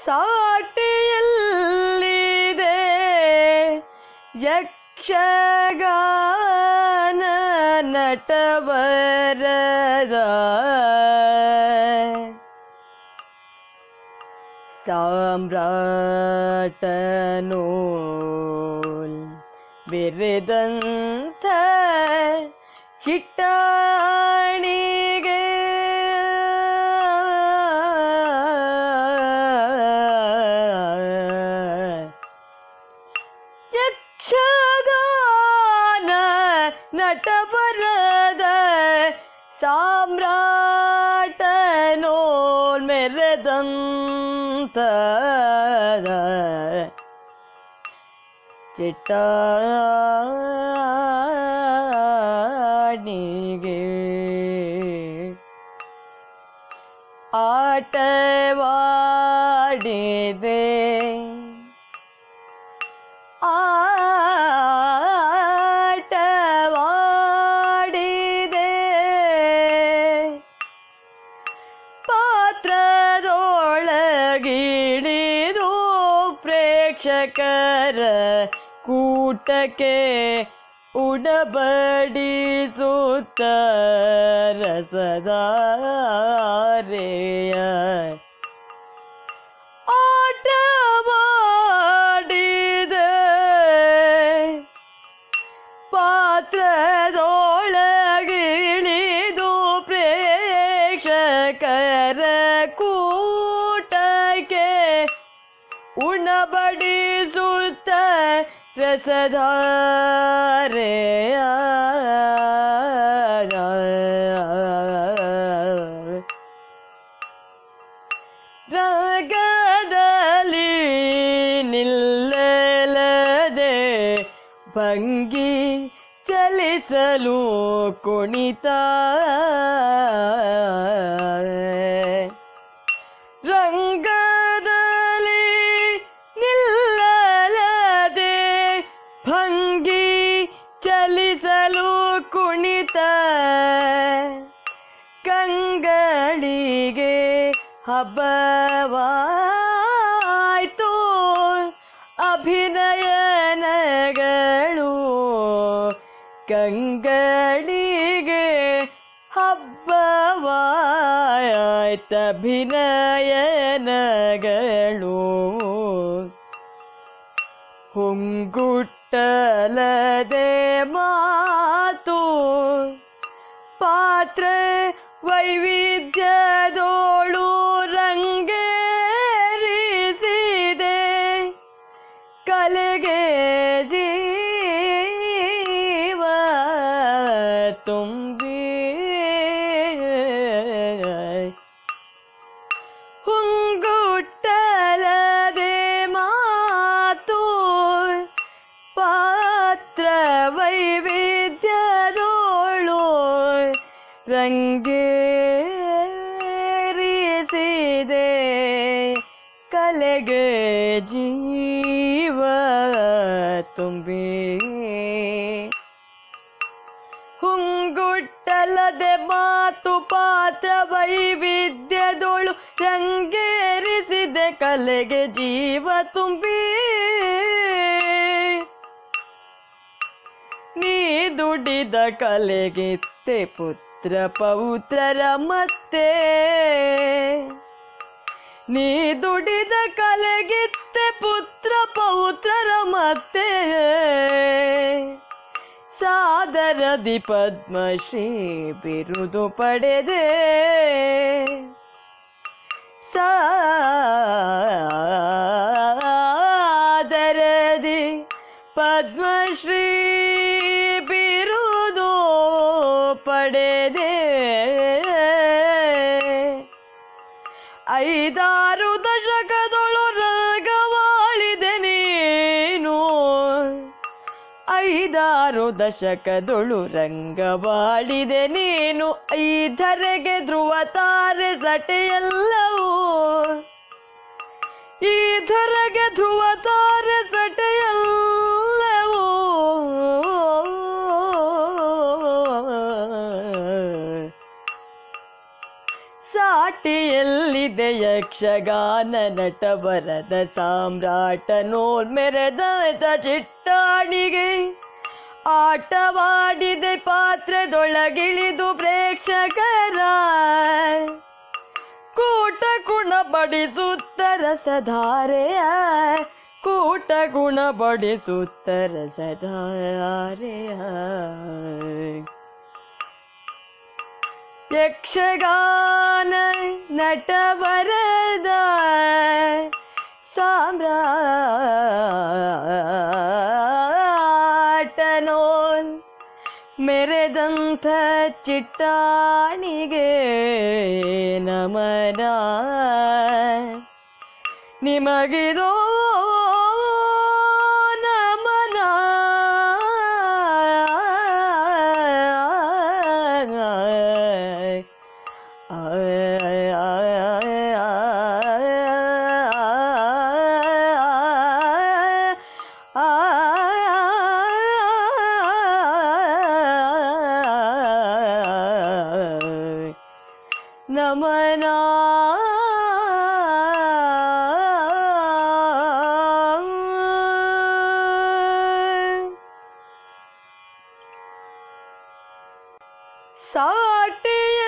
ಸಾಟಿಯಲ್ಲಿದೆ ಯಕ್ಷಗಾನ ನಟವರದ ಸಾಮ್ರಾಟನೋ ಬಿರಿದಂಥ ಚಿಟ್ಟಾಣಿಗೆ ಯಕ್ಷಗಾನ ನಟಬರದ ಸಾಮ್ರಾಟನೋಲ್ ಮೆರೆದಂತ ಚಿಟ್ಟಾಣಿಗೆ ಆಟವಾಡಿದೆ ಆಟವಾಡಿದೆ ಪಾತ್ರದೊಳಗಿಳಿದು ಪ್ರೇಕ್ಷಕರ ಕೂಟಕ್ಕೆ ಉಡಬಡಿಸುತ್ತ ರಸದಾರೆಯ ಆಟವಾಡಿದೆ ಪಾತ್ರದೊಳಗಿಳಿದು ಪ್ರೇಕ್ಷಕರ ಕೂಟಕ್ಕೆ ಉಣಬಡಿಸುತ್ತ ರಸಧಾರೆಯ ರಾಗದಲ್ಲಿ ನಿಲ್ಲಲದೆ ಭಂಗಿ ಚಲಿಸಲು ಕುಣಿತ ರಂಗದಲ್ಲಿ ನಿಲ್ಲಲದೆ ಭಂಗಿ ಚಲಿಸಲು ಕುಣಿತ ಕಂಗಳಿಗೆ ಹಬ್ಬವಾಯ್ತು ಅಭಿನಯನಗಳು ಕಂಗಳಿಗೆ ಹಬ್ಬವಾಯ್ತಭಿನಯನಗಳು ಹುಂಗುಟ್ಟಲದೆ ಮಾತು ಪಾತ್ರ ವೈವಿಧ್ಯದೋಳು ರಂಗೇರಿಸಿದೆ ಕಲೆಗೆ ಜೀವ ತುಂಬಿ ಹುಂಗುಟ್ಟಲದೆ ಮಾತು ಪಾತ್ರ ವೈವಿಧ್ಯದೋಳು ರಂಗೇರಿಸಿದೆ ಕಲೆಗೆ ಜೀವ ತುಂಬಿ ಹುಂಗುಟ್ಟಲದೆ ಮಾತು ಪಾತ್ರ ವೈವಿಧ್ಯದೋಳು ರಂಗೇರಿಸಿದೆ ಕಲೆಗೆ ಜೀವ ತುಂಬಿ ನೀ ದುಡಿದ ಕಲೆಗಿತ್ತೆ ಪುತ್ರ ಪೌತ್ರರ ಮತ್ತೆ ನೀ ದುಡಿದ ಕಲೆಗಿತ್ತೆ ಪುತ್ರ ಪೌತ್ರರ ಮತ್ತೆ ಸಾದರದಿ ಪದ್ಮಶ್ರೀ ಬಿರುದು ಪಡೆದೆ ಸಾದರದಿ ಪದ್ಮಶ್ರೀ ಬಿರುದು ಪಡೆದೆ ಐದಾರು ದಶಕದೊಳು ರಾಗವಾಳಿದೆ ನೀನು ಐದಾರು ದಶಕದೊಳು ರಂಗವಾಡಿದೆ ನೀನು ಐದರೆಗೆ ಧ್ರುವ ತಾರೆ ಸಟೆಯಲ್ಲವೂ ಈ ಧರೆಗೆ ಧ್ರುವ ತಾರೆ ಸಟೆಯಲ್ಲವೂ ಸಾಟಿಯಲ್ಲಿದೆ ಯಕ್ಷಗಾನ ಯಕ್ಷಗಾನ ನಟವರದ ಸಾಮ್ರಾಟನೋಲ್ ಮೆರೆದ ಚಿಟ್ಟಾಣಿಗೆ ಆಟವಾಡಿದೆ ಪಾತ್ರದೊಳಗಿಳಿದು ಪ್ರೇಕ್ಷಕರ ಕೂಟ ಗುಣ ಬಡಿಸುತ್ತ ರಸಧಾರೆಯ ಕೂಟ ಗುಣ ಬಡಿಸುತ್ತ ರಸಧಾರೆಯ ಯಕ್ಷಗಾನ ನಟವರದ ಸಾಮ್ರಾಟನೋನ್ ಮೆರೆದಂಥ ಚಿಟ್ಟಾಣಿಗೆ ನಮನ ನಿಮಗಿದೋ ನಮನ ನಮನ ಸಾಟಿಯ